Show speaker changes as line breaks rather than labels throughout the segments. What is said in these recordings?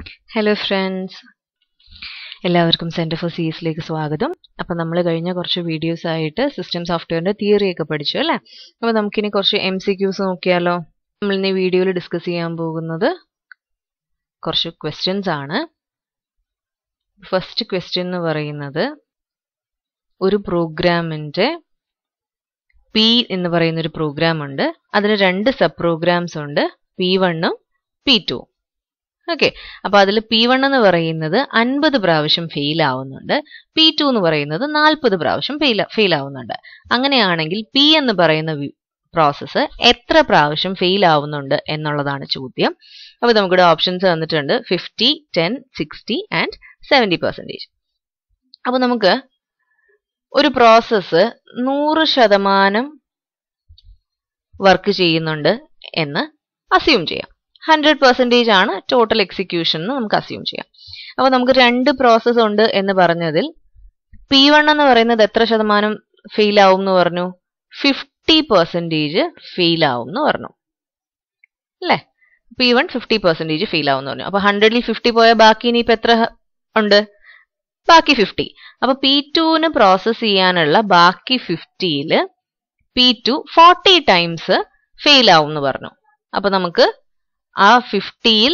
hello friends എല്ലാവർക്കും centre for C എസിലേക്ക് സ്വാഗതം അപ്പോൾ നമ്മൾ കഴിഞ്ഞ കുറച്ച് വീഡിയോസ് ആയിട്ട് സിസ്റ്റം സോഫ്റ്റ്വെയറിൻ്റെ തിയറി ഒക്കെ പഠിച്ചു അല്ലേ അപ്പോൾ നമുക്കിനി കുറച്ച് എം സി ക്യൂസ് നോക്കിയാലോ നമ്മൾ ഇന്ന് വീഡിയോയിൽ ഡിസ്കസ് ചെയ്യാൻ പോകുന്നത് കുറച്ച് ക്വസ്റ്റ്യൻസ് ആണ് ഫസ്റ്റ് ക്വസ്റ്റ്യൻ എന്ന് പറയുന്നത് ഒരു പ്രോഗ്രാമിൻ്റെ പി എന്ന് പറയുന്ന ഒരു പ്രോഗ്രാം ഉണ്ട് അതിന് രണ്ട് സബ് പ്രോഗ്രാംസ് ഉണ്ട് പി വണ്ണും പി ടു ഓക്കെ അപ്പൊ അതിൽ പി വൺ എന്ന് പറയുന്നത് അൻപത് പ്രാവശ്യം ഫെയിൽ ആവുന്നുണ്ട് പി ടു എന്ന് പറയുന്നത് നാൽപ്പത് പ്രാവശ്യം ഫെയിൽ ഫെയിൽ ആവുന്നുണ്ട് അങ്ങനെയാണെങ്കിൽ പി എന്ന് പറയുന്ന പ്രോസസ്സ് എത്ര പ്രാവശ്യം ഫെയിൽ ആവുന്നുണ്ട് എന്നുള്ളതാണ് ചോദ്യം അപ്പോൾ നമുക്കിവിടെ ഓപ്ഷൻസ് തന്നിട്ടുണ്ട് fifty ten sixty and seventy percentage അപ്പോൾ നമുക്ക് ഒരു പ്രോസസ്സ് നൂറ് ശതമാനം വർക്ക് ചെയ്യുന്നുണ്ട് എന്ന് അസ്യൂം ചെയ്യാം ഹൺഡ്രഡ് പെർസെൻറ്റേജ് ആണ് ടോട്ടൽ എക്സിക്യൂഷൻ എന്ന് നമുക്ക് അസ്യൂം ചെയ്യാം അപ്പോൾ നമുക്ക് രണ്ട് പ്രോസസ്സ് ഉണ്ട് എന്ന് പറഞ്ഞതിൽ പി വൺ എന്ന് പറയുന്നത് എത്ര ശതമാനം ഫെയിൽ ആവും എന്ന് പറഞ്ഞു ഫിഫ്റ്റി പെർസെൻറ്റേജ് ഫെയിൽ ആവും എന്ന് പറഞ്ഞു അല്ലേ P one fifty percentage fail ആവും എന്ന് പറഞ്ഞു അപ്പോൾ ഹൺഡ്രഡിൽ ഫിഫ്റ്റി പോയാൽ ബാക്കി ഇനിയിപ്പോൾ എത്ര ഉണ്ട് ബാക്കി ഫിഫ്റ്റി അപ്പോൾ പി ടുവിന് പ്രോസസ്സ് ചെയ്യാനുള്ള ബാക്കി ഫിഫ്റ്റിയിൽ P two forty times fail ആവും എന്ന് പറഞ്ഞു അപ്പോൾ നമുക്ക് ആ ഫിഫ്റ്റിയിൽ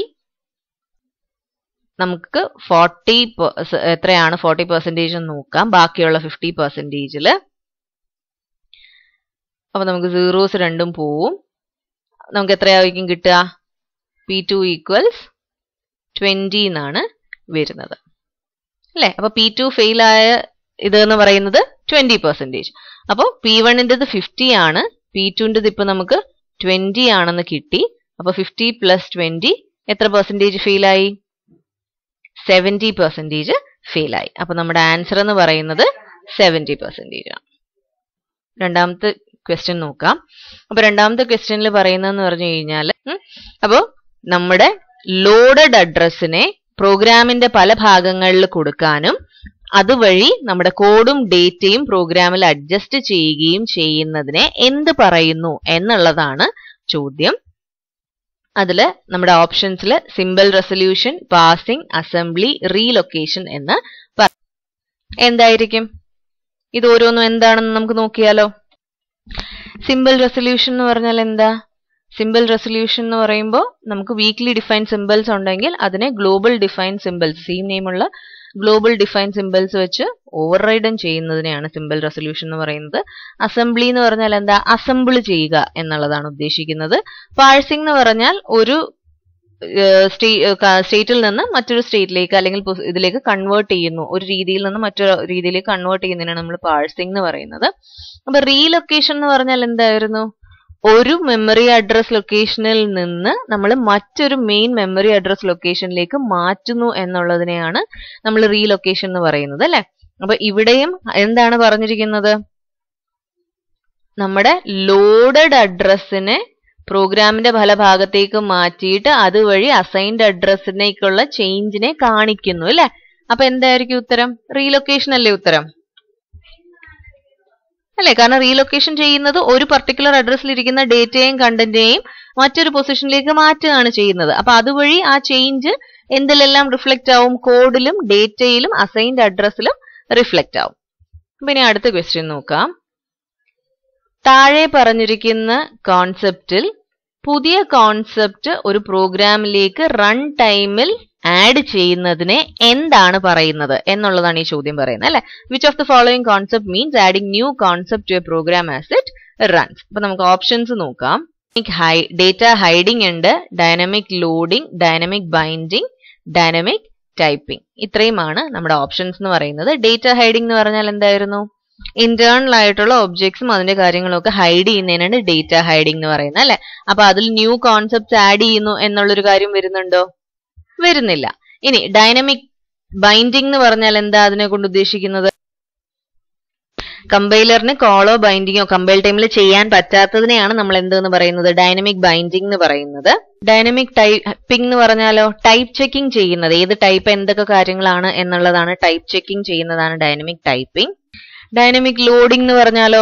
നമുക്ക് ഫോർട്ടി എത്രയാണ് ഫോർട്ടി പെർസെൻറ്റേജ് എന്ന് നോക്കാം ബാക്കിയുള്ള ഫിഫ്റ്റി പെർസെൻറ്റേജിൽ അപ്പോൾ നമുക്ക് സീറോസ് രണ്ടും പോവും നമുക്ക് എത്രയായിരിക്കും കിട്ടുക പി ടു ഈക്വൽസ് ട്വൻറ്റി എന്നാണ് വരുന്നത് അല്ലേ അപ്പോൾ പി ടു ഫെയിലായ ഇത് എന്ന് പറയുന്നത് ട്വൻറ്റി പെർസെൻറ്റേജ് അപ്പോൾ പി വണ്ണിൻ്റെത് ഫിഫ്റ്റി ആണ് പി ടുവിൻ്റെത് ഇപ്പോൾ നമുക്ക് ട്വൻറ്റി ആണെന്ന് കിട്ടി അപ്പോൾ ഫിഫ്റ്റി പ്ലസ് ട്വൻറ്റി എത്ര പെർസെൻറ്റേജ് ഫെയിലായി സെവൻറ്റി പെർസെൻറ്റേജ് ഫെയിലായി അപ്പോൾ നമ്മുടെ ആൻസർ എന്ന് പറയുന്നത് സെവൻറ്റി പെർസെൻറ്റേജ് ആണ് രണ്ടാമത്തെ ക്വസ്റ്റ്യൻ നോക്കാം അപ്പോൾ രണ്ടാമത്തെ ക്വസ്റ്റ്യനിൽ പറയുന്നതെന്ന് പറഞ്ഞു കഴിഞ്ഞാൽ അപ്പോൾ നമ്മുടെ ലോഡഡ് അഡ്രസ്സിനെ പ്രോഗ്രാമിന്റെ പല ഭാഗങ്ങളിൽ കൊടുക്കാനും അതുവഴി നമ്മുടെ കോഡും ഡേറ്റയും പ്രോഗ്രാമിൽ അഡ്ജസ്റ്റ് ചെയ്യുകയും ചെയ്യുന്നതിനെ എന്ത് പറയുന്നു എന്നുള്ളതാണ് ചോദ്യം അതിൽ നമ്മുടെ ഓപ്ഷൻസിൽ symbol resolution passing assembly relocation എന്ന് എന്തായിരിക്കും ഇത് ഓരോന്നും എന്താണെന്ന് നമുക്ക് നോക്കിയാലോ സിമ്പിൾ റെസൊല്യൂഷൻ എന്ന് പറഞ്ഞാൽ എന്താ സിമ്പിൾ റെസൊല്യൂഷൻ എന്ന് പറയുമ്പോൾ നമുക്ക് വീക്ക്ലി ഡിഫൈൻ സിമ്പിൾസ് ഉണ്ടെങ്കിൽ അതിനെ ഗ്ലോബൽ ഡിഫൈൻ സിമ്പിൾസ് സെയിം നെയിമുള്ള ഗ്ലോബൽ ഡിഫൈൻ സിമ്പിൾസ് വെച്ച് ഓവർ റൈഡൻ ചെയ്യുന്നതിനെയാണ് സിമ്പിൾ റെസൊല്യൂഷൻ എന്ന് പറയുന്നത് അസംബ്ലി എന്ന് പറഞ്ഞാൽ എന്താ അസംബിൾ ചെയ്യുക എന്നുള്ളതാണ് ഉദ്ദേശിക്കുന്നത് പാഴ്സിംഗ് എന്ന് പറഞ്ഞാൽ ഒരു സ്റ്റേറ്റിൽ നിന്ന് മറ്റൊരു സ്റ്റേറ്റിലേക്ക് അല്ലെങ്കിൽ ഇതിലേക്ക് കൺവേർട്ട് ചെയ്യുന്നു ഒരു രീതിയിൽ നിന്ന് മറ്റൊരു രീതിയിലേക്ക് കൺവേർട്ട് ചെയ്യുന്നതിനാണ് നമ്മൾ പാഴ്സിംഗ് എന്ന് പറയുന്നത് അപ്പൊ റീലൊക്കേഷൻ എന്ന് പറഞ്ഞാൽ എന്തായിരുന്നു ഒരു മെമ്മറി അഡ്രസ് ലൊക്കേഷനിൽ നിന്ന് നമ്മൾ മറ്റൊരു മെയിൻ മെമ്മറി അഡ്രസ് ലൊക്കേഷനിലേക്ക് മാറ്റുന്നു എന്നുള്ളതിനെയാണ് നമ്മൾ റീലൊക്കേഷൻ എന്ന് പറയുന്നത് അല്ലെ അപ്പൊ ഇവിടെയും എന്താണ് പറഞ്ഞിരിക്കുന്നത് നമ്മുടെ ലോഡഡ് അഡ്രസ്സിനെ പ്രോഗ്രാമിന്റെ ഫലഭാഗത്തേക്ക് മാറ്റിയിട്ട് അതുവഴി അസൈൻഡ് അഡ്രസ്സിനേക്കുള്ള ചേഞ്ചിനെ കാണിക്കുന്നു അല്ലെ അപ്പൊ എന്തായിരിക്കും ഉത്തരം റീലൊക്കേഷൻ അല്ലേ ഉത്തരം അല്ലേ കാരണം റീലൊക്കേഷൻ ചെയ്യുന്നത് ഒരു പർട്ടിക്കുലർ അഡ്രസ്സിൽ ഇരിക്കുന്ന ഡേറ്റയും കണ്ടന്റിനെയും മറ്റൊരു പൊസിഷനിലേക്ക് മാറ്റുകയാണ് ചെയ്യുന്നത് അപ്പൊ അതുവഴി ആ ചേഞ്ച് എന്തിലെല്ലാം റിഫ്ലക്റ്റ് ആവും കോഡിലും ഡേറ്റയിലും അസൈൻഡ് അഡ്രസ്സിലും റിഫ്ലക്റ്റ് ആവും പിന്നെ അടുത്ത ക്വസ്റ്റ്യൻ നോക്കാം താഴെ പറഞ്ഞിരിക്കുന്ന കോൺസെപ്റ്റിൽ പുതിയ കോൺസെപ്റ്റ് ഒരു പ്രോഗ്രാമിലേക്ക് റൺ ടൈമിൽ ആഡ് ചെയ്യുന്നതിനെ എന്താണ് പറയുന്നത് എന്നുള്ളതാണ് ഈ ചോദ്യം പറയുന്നത് അല്ലെ which of the following concept means adding new concept to a program as it runs അപ്പൊ നമുക്ക് ഓപ്ഷൻസ് നോക്കാം ഡേറ്റ ഹൈഡിംഗ് ഉണ്ട് dynamic loading dynamic binding dynamic typing ഇത്രയുമാണ് നമ്മുടെ ഓപ്ഷൻസ് എന്ന് പറയുന്നത് ഡേറ്റ ഹൈഡിംഗ് എന്ന് പറഞ്ഞാൽ എന്തായിരുന്നു ഇന്റേണൽ ആയിട്ടുള്ള ഒബ്ജക്ട്സും അതിന്റെ കാര്യങ്ങളും ഒക്കെ ഹൈഡ് ചെയ്യുന്നതിനാണ് ഡേറ്റ ഹൈഡിംഗ് എന്ന് പറയുന്നത് അല്ലെ അപ്പൊ അതിൽ ന്യൂ കോൺസെപ്റ്റ്സ് ആഡ് ചെയ്യുന്നു എന്നുള്ളൊരു കാര്യം വരുന്നുണ്ടോ വരുന്നില്ല ഇനി ഡൈനമിക് ബൈൻഡിംഗ് എന്ന് പറഞ്ഞാൽ എന്താ അതിനെ കൊണ്ട് ഉദ്ദേശിക്കുന്നത് കമ്പൈലറിന് കോളോ ബൈൻഡിങ്ങോ കമ്പൈൽ ടൈമിൽ ചെയ്യാൻ പറ്റാത്തതിനെയാണ് നമ്മൾ എന്തെന്ന് പറയുന്നത് ഡൈനമിക് ബൈൻഡിംഗ് എന്ന് പറയുന്നത് ഡൈനമിക് ടൈപ്പിംഗ് എന്ന് പറഞ്ഞാലോ ടൈപ്പ് ചെക്കിംഗ് ചെയ്യുന്നത് ഏത് ടൈപ്പ് എന്തൊക്കെ കാര്യങ്ങളാണ് എന്നുള്ളതാണ് ടൈപ്പ് ചെക്കിംഗ് ചെയ്യുന്നതാണ് ഡൈനമിക് ടൈപ്പിംഗ് ഡൈനമിക് ലോഡിംഗ് എന്ന് പറഞ്ഞാലോ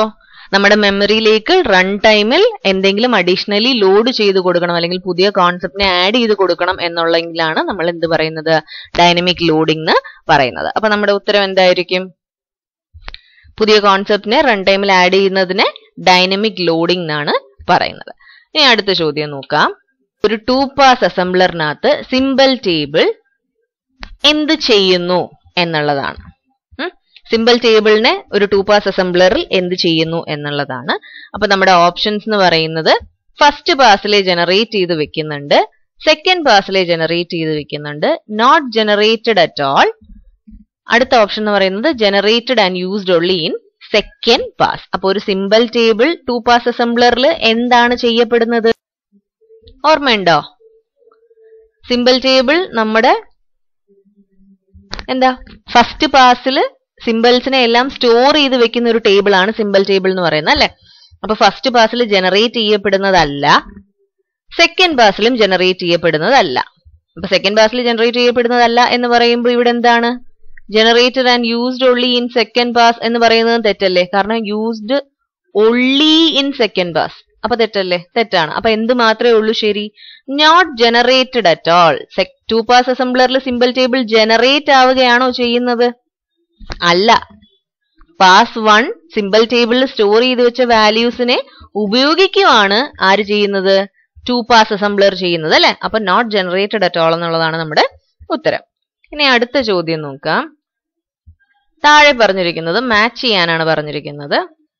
നമ്മുടെ മെമ്മറിയിലേക്ക് റൺ ടൈമിൽ എന്തെങ്കിലും അഡീഷണലി ലോഡ് ചെയ്ത് കൊടുക്കണം അല്ലെങ്കിൽ പുതിയ കോൺസെപ്റ്റിനെ ആഡ് ചെയ്ത് കൊടുക്കണം എന്നുള്ളെങ്കിലാണ് നമ്മൾ എന്ത് പറയുന്നത് ഡൈനമിക് ലോഡിംഗ് എന്ന് പറയുന്നത് അപ്പൊ നമ്മുടെ ഉത്തരം എന്തായിരിക്കും പുതിയ കോൺസെപ്റ്റിനെ റൺ ടൈമിൽ ആഡ് ചെയ്യുന്നതിനെ ഡൈനമിക് ലോഡിംഗ് എന്നാണ് പറയുന്നത് ഇനി അടുത്ത ചോദ്യം നോക്കാം ഒരു ടു പാസ് അസംബ്ലറിനകത്ത് സിമ്പിൾ ടേബിൾ എന്ത് ചെയ്യുന്നു എന്നുള്ളതാണ് സിമ്പിൾ ടേബിളിനെ ഒരു ടു പാസ് അസംബ്ലറിൽ എന്ത് ചെയ്യുന്നു എന്നുള്ളതാണ് അപ്പൊ നമ്മുടെ ഓപ്ഷൻസ് എന്ന് പറയുന്നത് ഫസ്റ്റ് പാസിലെ ജനറേറ്റ് ചെയ്ത് വെക്കുന്നുണ്ട് സെക്കൻഡ് പാസിലെ ജനറേറ്റ് ചെയ്ത് വെക്കുന്നുണ്ട് നോട്ട് ജനറേറ്റഡ് അറ്റ് ഓൾ അടുത്ത ഓപ്ഷൻ എന്ന് പറയുന്നത് generated and used only in second pass അപ്പൊ ഒരു സിമ്പിൾ ടേബിൾ ടു പാസ് അസംബ്ലറിൽ എന്താണ് ചെയ്യപ്പെടുന്നത് ഓർമ്മയുണ്ടോ സിമ്പിൾ ടേബിൾ നമ്മുടെ എന്താ ഫസ്റ്റ് പാസിൽ സിമ്പിൾസിനെ എല്ലാം സ്റ്റോർ ചെയ്ത് വെക്കുന്ന ഒരു ടേബിൾ ആണ് സിമ്പിൾ ടേബിൾ എന്ന് പറയുന്നത് അല്ലെ അപ്പൊ ഫസ്റ്റ് പാസിൽ ജനറേറ്റ് ചെയ്യപ്പെടുന്നതല്ല സെക്കൻഡ് പാസിലും ജനറേറ്റ് ചെയ്യപ്പെടുന്നതല്ല അപ്പൊ സെക്കൻഡ് പാസിൽ ജനറേറ്റ് ചെയ്യപ്പെടുന്നതല്ല എന്ന് പറയുമ്പോൾ ഇവിടെ എന്താണ് generated and used only in second pass എന്ന് പറയുന്നത് തെറ്റല്ലേ കാരണം used only in second pass അപ്പൊ തെറ്റല്ലേ തെറ്റാണ് അപ്പൊ എന്ത് മാത്രമേ ഉള്ളൂ ശരി not generated at all two pass അസംബ്ലറിൽ സിമ്പിൾ ടേബിൾ ജനറേറ്റ് ആവുകയാണോ ചെയ്യുന്നത് അല്ല പാസ് വൺ സിമ്പിൾ ടേബിളിൽ സ്റ്റോർ ചെയ്ത് വെച്ച വാല്യൂസിനെ ഉപയോഗിക്കുവാണ് ആര് ചെയ്യുന്നത് ടു പാസ് അസംബ്ലർ ചെയ്യുന്നത് അല്ലെ അപ്പൊ നോട്ട് ജനറേറ്റഡ് അറ്റ് ഓൾ എന്നുള്ളതാണ് നമ്മുടെ ഉത്തരം ഇനി അടുത്ത ചോദ്യം നോക്കാം താഴെ പറഞ്ഞിരിക്കുന്നത് മാച്ച് ചെയ്യാനാണ് പറഞ്ഞിരിക്കുന്നത്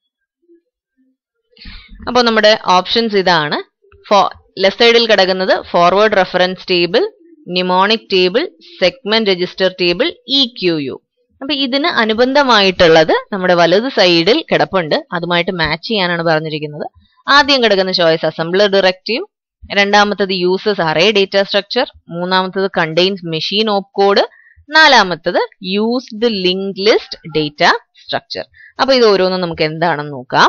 അപ്പോൾ നമ്മുടെ ഓപ്ഷൻസ് ഇതാണ് ലെഫ്റ്റ് സൈഡിൽ കിടക്കുന്നത് forward reference table mnemonic table segment register table E Q U അപ്പൊ ഇതിന് അനുബന്ധമായിട്ടുള്ളത് നമ്മുടെ വലത് സൈഡിൽ കിടപ്പുണ്ട് അതുമായിട്ട് മാച്ച് ചെയ്യാനാണ് പറഞ്ഞിരിക്കുന്നത് ആദ്യം കിടക്കുന്ന ചോയ്സ് അസംബ്ലർ ഡയറക്റ്റീവ് രണ്ടാമത്തത് യൂസസ് അറേ ഡേറ്റ സ്ട്രക്ചർ മൂന്നാമത്തത് കണ്ടെയ്ൻസ് മെഷീൻ ഓപ്പ് കോഡ് നാലാമത്തത് used link list data structure അപ്പൊ ഇത് ഓരോന്നും നമുക്ക് എന്താണെന്ന് നോക്കാം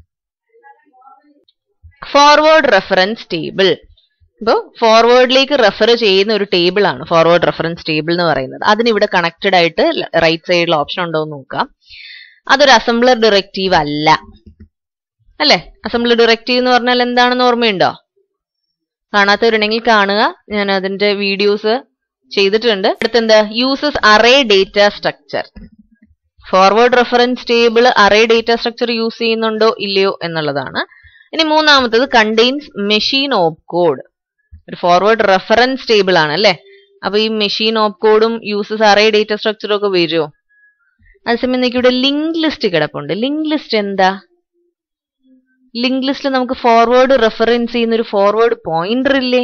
ഫോർവേഡ് റെഫറൻസ് ടേബിൾ ഇപ്പോൾ ഫോർവേഡിലേക്ക് റെഫർ ചെയ്യുന്ന ഒരു ടേബിൾ ആണ് ഫോർവേഡ് റെഫറൻസ് ടേബിൾ എന്ന് പറയുന്നത് അതിന് ഇവിടെ കണക്റ്റഡ് ആയിട്ട് റൈറ്റ് സൈഡിൽ ഓപ്ഷൻ ഉണ്ടോ എന്ന് നോക്കാം അതൊരു അസംബ്ലർ ഡയറക്റ്റീവ് അല്ല അല്ലേ അസംബ്ലർ ഡയറക്റ്റീവ് എന്ന് പറഞ്ഞാൽ എന്താണെന്ന് ഓർമ്മയുണ്ടോ കാണാത്തവരുണ്ടെങ്കിൽ കാണുക ഞാൻ അതിന്റെ വീഡിയോസ് ചെയ്തിട്ടുണ്ട് അടുത്തെന്താ uses array data structure forward reference table array data structure use ചെയ്യുന്നുണ്ടോ ഇല്ലയോ എന്നുള്ളതാണ് ഇനി മൂന്നാമത്തത് കണ്ടെയ്ൻസ് മെഷീൻ ഓപ്പ് കോഡ് ഒരു ഫോർവേഡ് റെഫറൻസ് ടേബിൾ ആണ് അല്ലേ അപ്പൊ ഈ മെഷീൻ ഓപ്പ് കോഡും യൂസസ് അറേ ഡേറ്റ സ്ട്രക്ചറും ഒക്കെ വരുമോ അതേസമയം നിങ്ങൾക്ക് ഇവിടെ ലിങ്ക് ലിസ്റ്റ് കിടപ്പുണ്ട് ലിങ്ക് ലിസ്റ്റ് എന്താ ലിങ്ക് ലിസ്റ്റിൽ നമുക്ക് ഫോർവേഡ് റെഫറൻസ് ചെയ്യുന്ന ഒരു ഫോർവേഡ് പോയിന്റർ ഇല്ലേ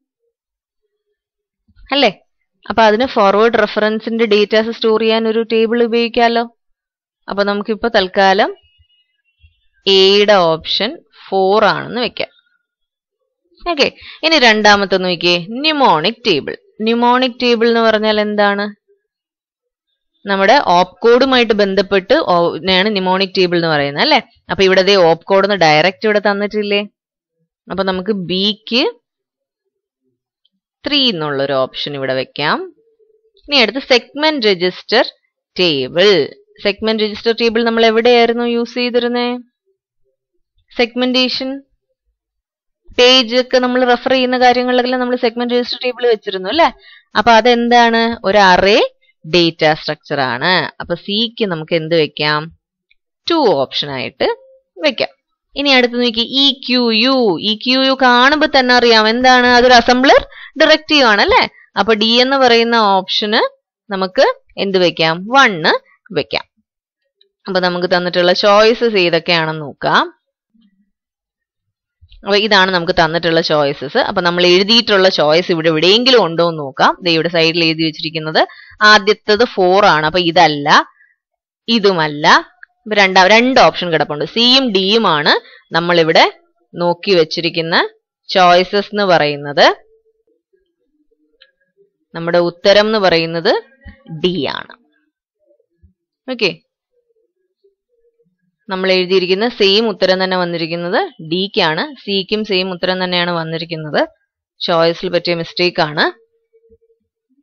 അല്ലേ അപ്പൊ അതിന് ഫോർവേഡ് റെഫറൻസിന്റെ ഡേറ്റാസ് സ്റ്റോർ ചെയ്യാൻ ഒരു ടേബിൾ ഉപയോഗിക്കാമല്ലോ അപ്പൊ നമുക്കിപ്പോ തൽക്കാലം എയുടെ ഓപ്ഷൻ ഫോർ ആണെന്ന് വെക്കാം ഓക്കെ ഇനി രണ്ടാമത്തെ നോക്കിയേ ന്യൂമോണിക് ടേബിൾ ന്യൂമോണിക് ടേബിൾ എന്ന് പറഞ്ഞാൽ എന്താണ് നമ്മുടെ ഓപ്പ് കോഡുമായിട്ട് ബന്ധപ്പെട്ട് ആണ് ന്യൂമോണിക് ടേബിൾ എന്ന് പറയുന്നത് അല്ലെ അപ്പൊ ഇവിടെ ദേ ഓപ്പ് കോഡ് ഒന്ന് ഡയറക്റ്റ് ഇവിടെ തന്നിട്ടില്ലേ അപ്പൊ നമുക്ക് ബിക്ക് ത്രീ എന്നുള്ളൊരു ഓപ്ഷൻ ഇവിടെ വെക്കാം ഇനി അടുത്ത് segment register table segment register table നമ്മൾ എവിടെയായിരുന്നു യൂസ് ചെയ്തിരുന്നേ സെഗ്മെന്റേഷൻ പേജ് ഒക്കെ നമ്മൾ റെഫർ ചെയ്യുന്ന കാര്യങ്ങളിലെല്ലാം നമ്മൾ സെഗ്മെന്റ് രജിസ്റ്റർ ടേബിൾ വെച്ചിരുന്നു അല്ലെ അപ്പൊ അതെന്താണ് ഒരു അറേ ഡേറ്റ സ്ട്രക്ചർ ആണ് അപ്പൊ സിക്ക് നമുക്ക് എന്ത് വെക്കാം ടു ഓപ്ഷൻ ആയിട്ട് വെക്കാം ഇനി അടുത്ത് നോക്കി E Q U E Q U കാണുമ്പോൾ തന്നെ അറിയാം എന്താണ് അതൊരു അസംബ്ലർ ഡയറക്റ്റീവ് ആണ് അല്ലെ അപ്പൊ ഡി എന്ന് പറയുന്ന ഓപ്ഷന് നമുക്ക് എന്ത് വെക്കാം വണ്ണ് വെക്കാം അപ്പൊ നമുക്ക് തന്നിട്ടുള്ള ചോയ്സസ് ഏതൊക്കെയാണെന്ന് നോക്കാം അപ്പൊ ഇതാണ് നമുക്ക് തന്നിട്ടുള്ള ചോയ്സസ് അപ്പൊ നമ്മൾ എഴുതിയിട്ടുള്ള ചോയ്സ് ഇവിടെ എവിടെയെങ്കിലും ഉണ്ടോ എന്ന് നോക്കാം ദേ ഇവിടെ സൈഡിൽ എഴുതി വെച്ചിരിക്കുന്നത് ആദ്യത്തത് ഫോർ ആണ് അപ്പൊ ഇതല്ല ഇതുമല്ല രണ്ടാം രണ്ട് ഓപ്ഷൻ കിടപ്പുണ്ട് സിയും ഡിയും ആണ് നമ്മളിവിടെ നോക്കി വെച്ചിരിക്കുന്ന ചോയ്സസ് എന്ന് പറയുന്നത് നമ്മുടെ ഉത്തരം എന്ന് പറയുന്നത് ഡി ആണ് ഓക്കെ നമ്മൾ എഴുതിയിരിക്കുന്ന സെയിം ഉത്തരം തന്നെ വന്നിരിക്കുന്നത് ഡിക്കാണ് സിക്കും സെയിം ഉത്തരം തന്നെയാണ് വന്നിരിക്കുന്നത് ചോയ്സിൽ പറ്റിയ മിസ്റ്റേക്ക് ആണ്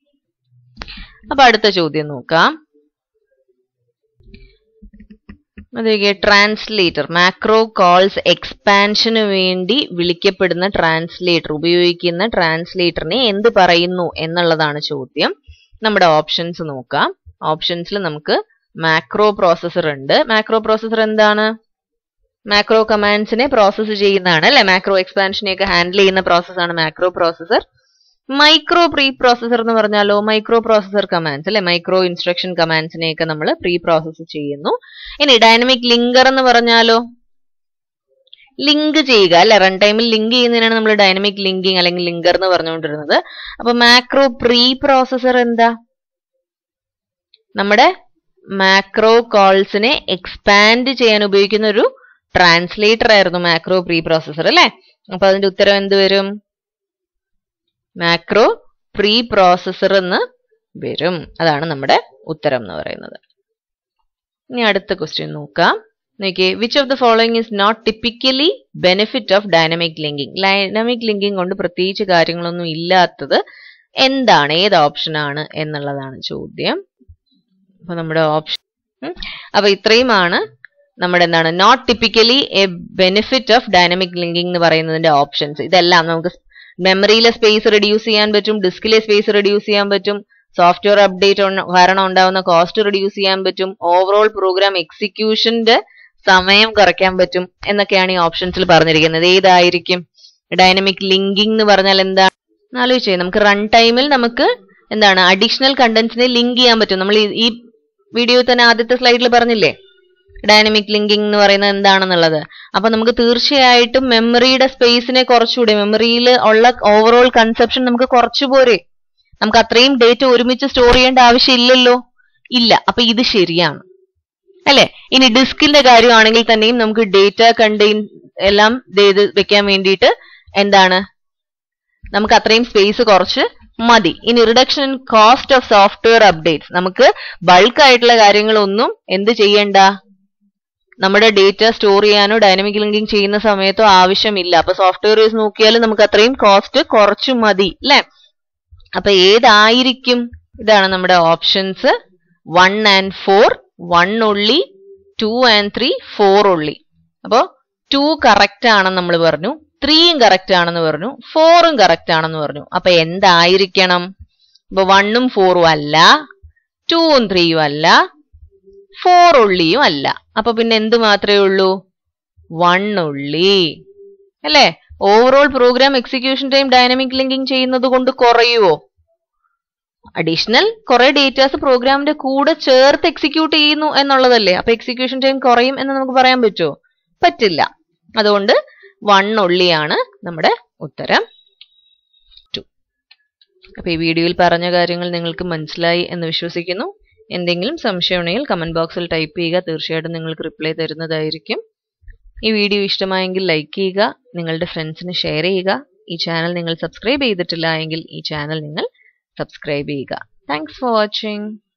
അപ്പൊ അടുത്ത ചോദ്യം നോക്കാം അതൊക്കെ ട്രാൻസ്ലേറ്റർ മാക്രോ കോൾസ് എക്സ്പാൻഷന് വേണ്ടി വിളിക്കപ്പെടുന്ന ട്രാൻസ്ലേറ്റർ ഉപയോഗിക്കുന്ന ട്രാൻസ്ലേറ്ററിനെ എന്ത് പറയുന്നു എന്നുള്ളതാണ് ചോദ്യം നമ്മുടെ ഓപ്ഷൻസ് നോക്കാം ഓപ്ഷൻസിൽ നമുക്ക് മാക്രോ പ്രോസസർ ഉണ്ട് മാക്രോ പ്രോസസർ എന്താണ് മാക്രോ കമാൻഡ്സിനെ പ്രോസസ്സ് ചെയ്യുന്നതാണ് അല്ലെ മാക്രോ എക്സ്പാൻഷനെയൊക്കെ ഹാൻഡിൽ ചെയ്യുന്ന പ്രോസസ്സാണ് macro processor micro preprocessor എന്ന് പറഞ്ഞാലോ മൈക്രോ പ്രോസസർ കമാൻഡ്സ് അല്ലെ മൈക്രോ ഇൻസ്ട്രക്ഷൻ കമാൻഡ്സിനെയൊക്കെ നമ്മൾ പ്രീ പ്രോസസ്സ് ചെയ്യുന്നു ഇനി ഡൈനമിക് ലിങ്കർ എന്ന് പറഞ്ഞാലോ ലിങ്ക് ചെയ്യുക അല്ലെ റൺ ടൈമിൽ ലിങ്ക് ചെയ്യുന്നതിനാണ് നമ്മൾ ഡൈനമിക് ലിങ്കിങ് അല്ലെങ്കിൽ ലിങ്കർ എന്ന് പറഞ്ഞുകൊണ്ടിരുന്നത് അപ്പൊ മാക്രോ പ്രീ പ്രോസസർ എന്താ നമ്മുടെ മാക്രോ കോൾസിനെ എക്സ്പാൻഡ് ചെയ്യാൻ ഉപയോഗിക്കുന്ന ഒരു ട്രാൻസ്ലേറ്റർ ആയിരുന്നു മാക്രോ പ്രീ പ്രോസസർ അല്ലെ അപ്പൊ അതിന്റെ ഉത്തരം എന്ത് വരും മാക്രോ പ്രീ പ്രോസസർ എന്ന് വരും അതാണ് നമ്മുടെ ഉത്തരം എന്ന് പറയുന്നത് ഇനി അടുത്ത ക്വസ്റ്റ്യൻ നോക്കാം നോക്കിയേ which of the following is not typically benefit of dynamic linking dynamic linking കൊണ്ട് പ്രത്യേകിച്ച് കാര്യങ്ങളൊന്നും ഇല്ലാത്തത് എന്താണ് ഏത് ഓപ്ഷൻ ആണ് എന്നുള്ളതാണ് ചോദ്യം അപ്പൊ നമ്മുടെ ഓപ്ഷൻ അപ്പൊ ഇത്രയുമാണ് നമ്മുടെ എന്താണ് not typically a benefit of dynamic linking എന്ന് പറയുന്നതിന്റെ ഓപ്ഷൻസ് ഇതെല്ലാം നമുക്ക് മെമ്മറിയിലെ സ്പേസ് റെഡ്യൂസ് ചെയ്യാൻ പറ്റും ഡിസ്കിലെ സ്പേസ് റെഡ്യൂസ് ചെയ്യാൻ പറ്റും സോഫ്റ്റ്വെയർ അപ്ഡേറ്റ് കാരണം ഉണ്ടാവുന്ന കോസ്റ്റ് റെഡ്യൂസ് ചെയ്യാൻ പറ്റും ഓവറോൾ പ്രോഗ്രാം എക്സിക്യൂഷന്റെ സമയം കുറയ്ക്കാൻ പറ്റും എന്നൊക്കെയാണ് ഈ ഓപ്ഷൻസിൽ പറഞ്ഞിരിക്കുന്നത് ഏതായിരിക്കും ഡൈനമിക് ലിങ്കിങ് എന്ന് പറഞ്ഞാൽ എന്താണ് ആലോചിച്ചേ നമുക്ക് റൺ ടൈമിൽ നമുക്ക് എന്താണ് അഡീഷണൽ കണ്ടന്റ്സിനെ ലിങ്ക് ചെയ്യാൻ പറ്റും നമ്മൾ ഈ വീഡിയോയിൽ തന്നെ ആദ്യത്തെ സ്ലൈഡിൽ പറഞ്ഞില്ലേ ഡൈനമിക് ലിങ്കിങ് എന്ന് പറയുന്നത് എന്താണെന്നുള്ളത് അപ്പൊ നമുക്ക് തീർച്ചയായിട്ടും മെമ്മറിയുടെ സ്പേസിനെ കുറച്ചുകൂടി മെമ്മറിയിൽ ഉള്ള ഓവറോൾ കൺസെപ്ഷൻ നമുക്ക് കുറച്ചു പോരെ നമുക്ക് അത്രയും ഡേറ്റ ഒരുമിച്ച് സ്റ്റോർ ചെയ്യേണ്ട ആവശ്യമില്ലല്ലോ ഇല്ല അപ്പൊ ഇത് ശരിയാണ് അല്ലെ ഇനി ഡിസ്കിന്റെ കാര്യമാണെങ്കിൽ തന്നെയും നമുക്ക് ഡേറ്റ കണ്ടെയ്ൻ എല്ലാം ചെയ്ത് വെക്കാൻ വേണ്ടിയിട്ട് എന്താണ് നമുക്ക് അത്രയും സ്പേസ് കുറച്ച് മതി ഇനി reduction in cost of software updates നമുക്ക് ബൾക്ക് ആയിട്ടുള്ള കാര്യങ്ങളൊന്നും എന്ത് ചെയ്യണ്ട നമ്മുടെ ഡേറ്റ സ്റ്റോർ ചെയ്യാനോ ഡൈനമിക് ലിങ്കിങ് ചെയ്യുന്ന സമയത്തോ ആവശ്യമില്ല അപ്പൊ സോഫ്റ്റ്വെയർ വൈസ് നോക്കിയാൽ നമുക്ക് അത്രയും കോസ്റ്റ് കുറച്ചു മതി അല്ലെ അപ്പൊ ഏതായിരിക്കും ഇതാണ് നമ്മുടെ options one and four one only two and three four only അപ്പോ ടു കറക്റ്റ് ആണെന്ന് നമ്മൾ പറഞ്ഞു ത്രീയും കറക്റ്റ് ആണെന്ന് പറഞ്ഞു ഫോറും കറക്റ്റ് ആണെന്ന് പറഞ്ഞു അപ്പൊ എന്തായിരിക്കണം ഇപ്പൊ വണ്ണും ഫോറും അല്ല ടൂവും ത്രീയും അല്ല ഫോർ ഉള്ളിയും അല്ല അപ്പൊ പിന്നെ എന്ത് മാത്രമേ ഉള്ളൂ വൺ ഉള്ളി അല്ലേ overall program execution time dynamic linking ചെയ്യുന്നത് കൊണ്ട് കുറയുവോ അഡീഷണൽ കുറെ ഡേറ്റാസ് പ്രോഗ്രാമിന്റെ കൂടെ ചേർത്ത് എക്സിക്യൂട്ട് ചെയ്യുന്നു എന്നുള്ളതല്ലേ അപ്പൊ എക്സിക്യൂഷൻ ടൈം കുറയും എന്ന് നമുക്ക് പറയാൻ പറ്റുമോ പറ്റില്ല അതുകൊണ്ട് വൺ ഒള്ളിയാണ് നമ്മുടെ ഉത്തരം ടു അപ്പൊ ഈ വീഡിയോയിൽ പറഞ്ഞ കാര്യങ്ങൾ നിങ്ങൾക്ക് മനസ്സിലായി എന്ന് വിശ്വസിക്കുന്നു എന്തെങ്കിലും സംശയമുണ്ടെങ്കിൽ കമന്റ് ബോക്സിൽ ടൈപ്പ് ചെയ്യുക തീർച്ചയായിട്ടും നിങ്ങൾക്ക് റിപ്ലൈ തരുന്നതായിരിക്കും ഈ വീഡിയോ ഇഷ്ടമായെങ്കിൽ ലൈക്ക് ചെയ്യുക നിങ്ങളുടെ ഫ്രണ്ട്സിന് ഷെയർ ചെയ്യുക ഈ ചാനൽ നിങ്ങൾ സബ്സ്ക്രൈബ് ചെയ്തിട്ടില്ല എങ്കിൽ ഈ ചാനൽ നിങ്ങൾ സബ്സ്ക്രൈബ് ചെയ്യുക താങ്ക്സ് ഫോർ വാച്ചിങ്